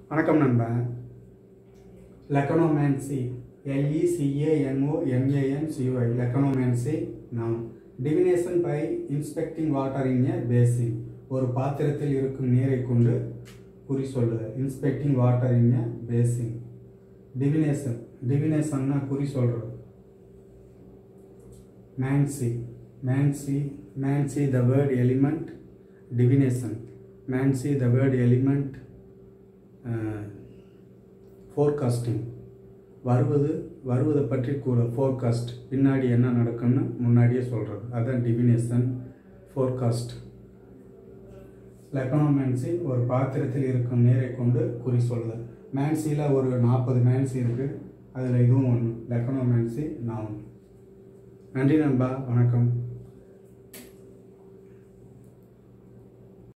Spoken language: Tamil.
வணக்கம் நண்பா லெக்கனோமேன்சி எல்இசிஏஎன்ஓ எம்ஏஎன்சிஒய் லெக்கனோமேன்சி நாம் divination by inspecting water in a basin ஒரு பாத்திரத்தில் இருக்கும் நீரை கொண்டு குறி சொல்லுதல் inspecting water in a basin divination டிவினேஷன்னா குறி சொல்கிறது mancy mancy mancy the word element divination mancy the word element forecasting வருவது வருவதை பற்றி கூற ஃபோர்காஸ்ட் பின்னாடி என்ன நடக்கும்னு முன்னாடியே சொல்கிறது அதுதான் டிவினேஷன் ஃபோர்காஸ்ட் லெக்கனோமேன்சி ஒரு பாத்திரத்தில் இருக்கும் நீரை கொண்டு குறி சொல்லுதல் மேன்சியில் ஒரு நாற்பது மேன்சி இருக்குது அதில் இதுவும் ஒன்று லெக்கனோமேன்சி நான் நன்றி நண்பா வணக்கம்